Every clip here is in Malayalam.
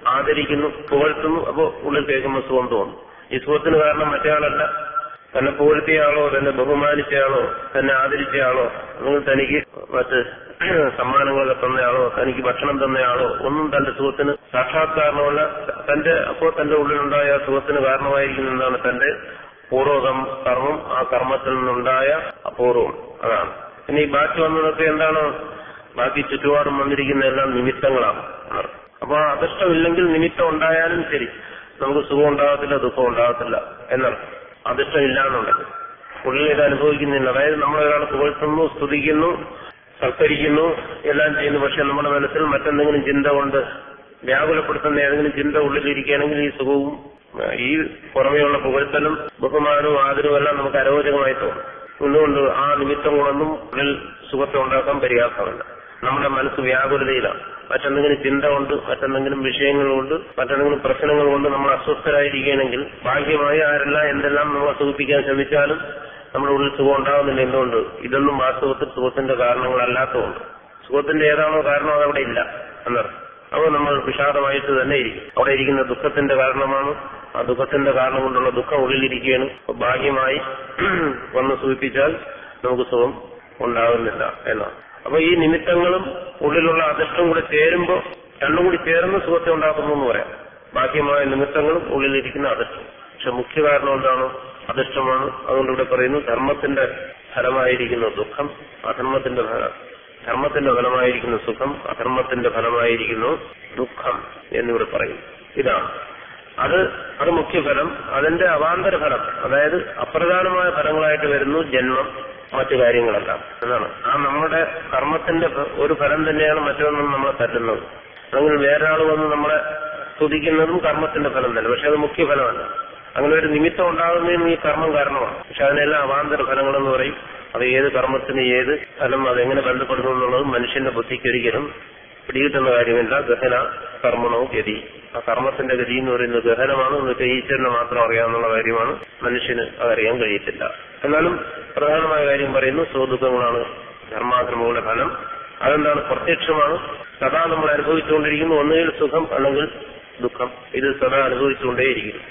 ആദരിക്കുന്നു പുകഴ്ത്തുന്നു അപ്പോൾ ഉള്ളിൽ കേൾക്കുമ്പോൾ സുഖം തോന്നും ഈ സുഖത്തിന് കാരണം മറ്റേയാളല്ല തന്നെ പുകഴ്ത്തിയയാളോ തന്നെ ബഹുമാനിച്ചയാളോ തന്നെ ആദരിച്ചയാളോ അല്ലെങ്കിൽ തനിക്ക് മറ്റ് സമ്മാനങ്ങളൊക്കെ തന്നയാളോ തനിക്ക് ഭക്ഷണം തന്നയാളോ ഒന്നും തന്റെ സുഖത്തിന് സാക്ഷാത്കാരണമല്ല തന്റെ അപ്പോൾ തന്റെ ഉള്ളിലുണ്ടായ സുഖത്തിന് കാരണമായിരിക്കുന്ന എന്താണ് തന്റെ പൂർവകം കർമ്മം ആ കർമ്മത്തിൽ നിന്നുണ്ടായ അപൂർവം അതാണ് പിന്നെ ഈ ബാക്കി വന്നതൊക്കെ എന്താണ് ബാക്കി ചുറ്റുപാടും വന്നിരിക്കുന്ന എല്ലാം നിമിത്തങ്ങളാണ് അപ്പൊ അദൃഷ്ടമില്ലെങ്കിൽ നിമിത്തം ഉണ്ടായാലും ശരി നമുക്ക് സുഖം ഉണ്ടാകത്തില്ല ദുഃഖം ഉണ്ടാകത്തില്ല എന്നാണ് അദൃഷ്ടമില്ല എന്നുണ്ടെങ്കിൽ ഉള്ളിൽ ഇത് അനുഭവിക്കുന്നില്ല അതായത് നമ്മൾ ഒരാൾ പുകഴ്ത്തുന്നു സ്തുതിക്കുന്നു സൽക്കരിക്കുന്നു എല്ലാം ചെയ്യുന്നു പക്ഷെ നമ്മുടെ മനസ്സിൽ മറ്റെന്തെങ്കിലും ചിന്ത കൊണ്ട് വ്യാകുലപ്പെടുത്തുന്ന ഏതെങ്കിലും ചിന്ത ഉള്ളിലിരിക്കുകയാണെങ്കിൽ ഈ സുഖവും ഈ പുറമെയുള്ള പുകഴ്ത്തലും ബഹുമാനവും ആദരവും എല്ലാം നമുക്ക് അരോചകമായി തോന്നും എന്തുകൊണ്ട് ആ നിമിത്തം കൊണ്ടൊന്നും ഉള്ളിൽ സുഖത്തെ ഉണ്ടാക്കാൻ പര്യാപ്തമല്ല നമ്മുടെ മനസ്സ് വ്യാകുലതയിലാണ് മറ്റെന്തെങ്കിലും ചിന്ത കൊണ്ട് മറ്റെന്തെങ്കിലും വിഷയങ്ങൾ കൊണ്ട് മറ്റെന്തെങ്കിലും പ്രശ്നങ്ങൾ കൊണ്ട് നമ്മൾ അസ്വസ്ഥരായിരിക്കുകയാണെങ്കിൽ ഭാഗ്യമായി ആരെല്ലാം എന്തെല്ലാം നമ്മളെ സുഖിപ്പിക്കാൻ ശ്രമിച്ചാലും നമ്മുടെ ഉള്ളിൽ സുഖം ഉണ്ടാകുന്നില്ല എന്തുകൊണ്ട് ഇതൊന്നും വാസ്തവത്തിൽ സുഖത്തിന്റെ കാരണങ്ങളല്ലാത്തതുകൊണ്ട് സുഖത്തിന്റെ ഏതാണോ കാരണം അതവിടെ ഇല്ല എന്നർത്ഥം അപ്പോൾ നമ്മൾ വിഷാദമായിട്ട് തന്നെ ഇരിക്കും അവിടെ ഇരിക്കുന്ന ദുഃഖത്തിന്റെ കാരണമാണ് ആ ദുഃഖത്തിന്റെ കാരണം കൊണ്ടുള്ള ദുഃഖം ഉള്ളിലിരിക്കുകയാണ് അപ്പൊ ഭാഗ്യമായി വന്ന് സൂചിപ്പിച്ചാൽ നമുക്ക് സുഖം ഉണ്ടാകുന്നില്ല എന്നാണ് അപ്പൊ ഈ നിമിത്തങ്ങളും ഉള്ളിലുള്ള അദൃഷ്ടം കൂടി ചേരുമ്പോൾ രണ്ടും കൂടി ചേർന്ന് സുഖത്തെ ഉണ്ടാക്കുന്നു എന്ന് പറയാം ബാഹ്യമായ നിമിത്തങ്ങളും ഉള്ളിലിരിക്കുന്ന അദൃഷ്ടം പക്ഷെ മുഖ്യ കാരണം എന്താണ് അദൃഷ്ടമാണ് അതുകൊണ്ട് ഇവിടെ പറയുന്നു ധർമ്മത്തിന്റെ ഫലമായിരിക്കുന്ന ദുഃഖം അധർമ്മത്തിന്റെ ഫലം ധർമ്മത്തിന്റെ ഫലമായിരിക്കുന്ന സുഖം അധർമ്മത്തിന്റെ ഫലമായിരിക്കുന്നു ദുഃഖം എന്നിവിടെ പറയും ഇതാണ് അത് അത് മുഖ്യഫലം അതിന്റെ അവാന്തര ഫലം അതായത് അപ്രധാനമായ ഫലങ്ങളായിട്ട് വരുന്നു ജന്മം മറ്റു കാര്യങ്ങളെല്ലാം എന്നാണ് ആ നമ്മുടെ കർമ്മത്തിന്റെ ഒരു ഫലം തന്നെയാണ് മറ്റൊന്നും നമ്മളെ തട്ടുന്നത് അല്ലെങ്കിൽ വേറൊരാൾ വന്ന് നമ്മളെ സ്തുതിക്കുന്നതും കർമ്മത്തിന്റെ ഫലം തന്നെ പക്ഷെ അത് മുഖ്യഫലമല്ല അങ്ങനെ ഒരു നിമിത്തം ഉണ്ടാകുന്നതിനും ഈ കർമ്മം കാരണമാണ് പക്ഷെ അതിനെല്ലാം അവാന്തര ഫലങ്ങളെന്ന് പറയും അത് ഏത് കർമ്മത്തിന് ഏത് ഫലം അതെങ്ങനെ ബന്ധപ്പെടുന്നു എന്നുള്ളത് മനുഷ്യന്റെ ബുദ്ധിക്ക് ഒരിക്കലും പിടികിട്ടുന്ന കാര്യമില്ല ഗഹന കർമ്മണവും ഗതി ആ കർമ്മത്തിന്റെ ഗതി എന്ന് പറയുന്നത് ഗഹനമാണ് എന്നിട്ട് ഈശ്വരന് മാത്രം അറിയാവുന്ന കാര്യമാണ് മനുഷ്യന് അതറിയാൻ കഴിയത്തില്ല എന്നാലും പ്രധാനമായ കാര്യം പറയുന്നു സ്വദുഃഖങ്ങളാണ് ധർമാധർമ്മങ്ങളുടെ ഫലം അതെന്താണ് പ്രത്യക്ഷമാണ് സദാ നമ്മൾ അനുഭവിച്ചുകൊണ്ടിരിക്കുന്നു ഒന്നുകിൽ സുഖം അല്ലെങ്കിൽ ദുഃഖം ഇത് സദാ അനുഭവിച്ചുകൊണ്ടേയിരിക്കുന്നു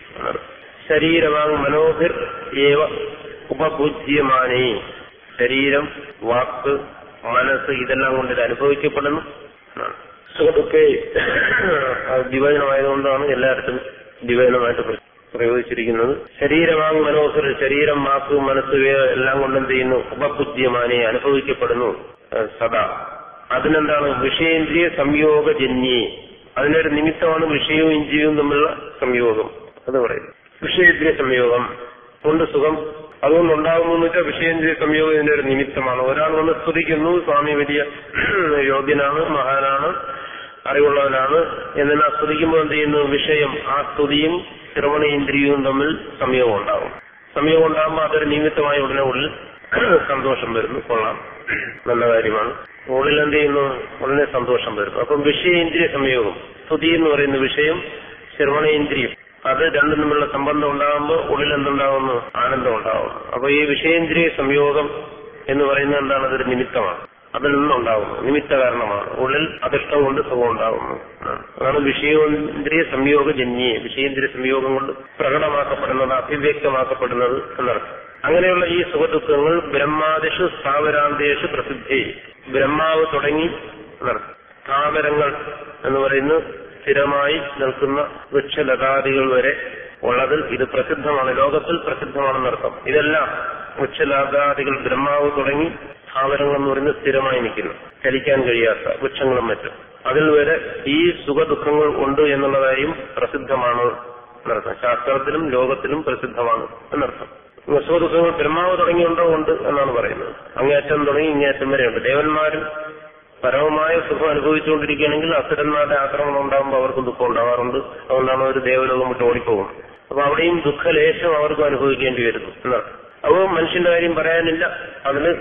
ശരീരമാങ് മനോഹിർ ഏവ ഉപഭുജ്യമാനേ ശരീരം വാക്ക് മനസ്സ് ഇതെല്ലാം കൊണ്ട് ഇത് അനുഭവിക്കപ്പെടുന്നു സുഖദുഃഖേ ദ്വിവചനമായതുകൊണ്ടാണ് എല്ലായിടത്തും ദ്വിവചനമായിട്ട് പ്രയോഗിച്ചിരിക്കുന്നത് ശരീരമാങ് മനോഹർ ശരീരം വാക്ക് മനസ്സ് എല്ലാം കൊണ്ട് എന്ത് ചെയ്യുന്നു ഉപഭുജ്യമാനെ അനുഭവിക്കപ്പെടുന്നു സദാ അതിനെന്താണ് വിഷയേന്ദ്രിയ സംയോഗജന്യേ അതിനൊരു നിമിത്തമാണ് വിഷയവും ഇന്ദ്രിയവും തമ്മിലുള്ള സംയോഗം അത് പറയുന്നു വിഷയേന്ദ്രിയ സംയോഗം കൊണ്ട് സുഖം അതുകൊണ്ട് ഉണ്ടാകുന്നു വെച്ചാൽ വിഷയേന്ദ്രിയ സംയോഗം ഇതിന്റെ ഒരു നിമിത്തമാണ് ഒരാൾ വന്ന് സ്തുതിക്കുന്നു സ്വാമി വലിയ യോഗ്യനാണ് മഹാനാണ് അറിവുള്ളവനാണ് എന്നിട്ട് സ്തുതിക്കുമ്പോൾ എന്ത് ചെയ്യുന്നു വിഷയം ആ സ്തുതിയും ശ്രവണേന്ദ്രിയവും തമ്മിൽ സംയോഗം ഉണ്ടാകും സംയോഗം ഉണ്ടാകുമ്പോൾ അതൊരു നിമിത്തമായി ഉടനെ ഉള്ളിൽ സന്തോഷം വരുന്നു കൊള്ളാം നല്ല കാര്യമാണ് ഉള്ളിൽ എന്ത് ചെയ്യുന്നു ഉടനെ സന്തോഷം വരുന്നു അപ്പം വിഷയേന്ദ്രിയ സംയോഗം സ്തുതി എന്ന് പറയുന്ന വിഷയം ശ്രവണേന്ദ്രിയം അത് രണ്ടും തമ്മിലുള്ള സംബന്ധം ഉണ്ടാകുമ്പോൾ ഉള്ളിൽ എന്തുണ്ടാകുന്നു ആനന്ദം ഉണ്ടാകുന്നു അപ്പൊ ഈ വിഷയേന്ദ്രിയ സംയോഗം എന്ന് പറയുന്നത് എന്താണ് അതൊരു നിമിത്തമാണ് അതിൽ നിന്നുണ്ടാകുന്നു നിമിത്ത കാരണമാണ് ഉള്ളിൽ അധിഷ്ടം കൊണ്ട് സുഖം ഉണ്ടാകുന്നു അതാണ് വിഷയേന്ദ്രിയ സംയോഗജന്യെ വിഷയേന്ദ്രിയ സംയോഗം കൊണ്ട് പ്രകടമാക്കപ്പെടുന്നത് അഭിവ്യക്തമാക്കപ്പെടുന്നത് എന്നർത്ഥം അങ്ങനെയുള്ള ഈ സുഖദുഃഖങ്ങൾ ബ്രഹ്മാദിഷു സ്ഥാവരാന്തേഷു പ്രസിദ്ധി ബ്രഹ്മാവ് തുടങ്ങി എന്നർത്ഥം സ്ഥാവരങ്ങൾ എന്ന് പറയുന്നത് സ്ഥിരമായി നിൽക്കുന്ന വൃക്ഷലതാദികൾ വരെ ഉള്ളതിൽ ഇത് പ്രസിദ്ധമാണ് ലോകത്തിൽ പ്രസിദ്ധമാണെന്നർത്ഥം ഇതെല്ലാം വൃക്ഷലതാദികൾ ബ്രഹ്മാവ് തുടങ്ങി സ്ഥാവരങ്ങൾ എന്ന് പറയുന്നത് സ്ഥിരമായി നിൽക്കുന്നു ചലിക്കാൻ കഴിയാത്ത വൃക്ഷങ്ങളും മറ്റും അതിൽ വരെ ഈ സുഖദുഃഖങ്ങൾ ഉണ്ട് എന്നുള്ള കാര്യം പ്രസിദ്ധമാണ് എന്നർത്ഥം ശാസ്ത്രത്തിലും ലോകത്തിലും പ്രസിദ്ധമാണ് എന്നർത്ഥം സുഖദുഃഖങ്ങൾ ബ്രഹ്മാവ് തുടങ്ങിയുണ്ടോ ഉണ്ട് എന്നാണ് പറയുന്നത് അങ്ങേറ്റം തുടങ്ങി ഇങ്ങേറ്റം വരെയുണ്ട് ദേവന്മാരും പരമമായ സുഖം അനുഭവിച്ചുകൊണ്ടിരിക്കുകയാണെങ്കിൽ അസുരന്മാരുടെ ആക്രമണം ഉണ്ടാകുമ്പോൾ അവർക്ക് ദുഃഖം ഉണ്ടാവാറുണ്ട് അതുകൊണ്ടാണ് അവർ ദേവലോകം വിട്ട് ഓടിപ്പോകും അപ്പൊ അവിടെയും ദുഃഖലേശം അവർക്കും അനുഭവിക്കേണ്ടി വരുന്നു എന്നാണ് അപ്പോൾ മനുഷ്യന്റെ കാര്യം പറയാനില്ല അതിന്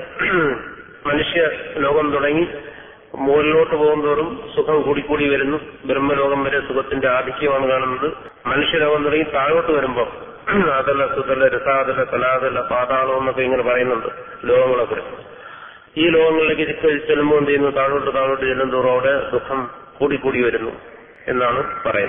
മനുഷ്യ ലോകം തുടങ്ങി മുകളിലോട്ട് പോകുന്തോറും സുഖം കൂടിക്കൂടി വരുന്നു ബ്രഹ്മലോകം വരെ സുഖത്തിന്റെ ആധിക്യമാണ് കാണുന്നത് മനുഷ്യലോകം തുടങ്ങി താഴോട്ട് വരുമ്പോൾ അതല സുതല രസാതല കലാതല പാതാളം എന്നൊക്കെ ഇങ്ങനെ പറയുന്നുണ്ട് ലോകങ്ങളൊക്കെ ഈ ലോകങ്ങളിലേക്ക് ചെല്ലുമ്പോൾ എന്ത് ചെയ്യുന്നു താഴോട്ട് താഴോട്ട് ചെല്ലും തോറും അവിടെ ദുഃഖം കൂടിക്കൂടി വരുന്നു എന്നാണ് പറയുന്നത്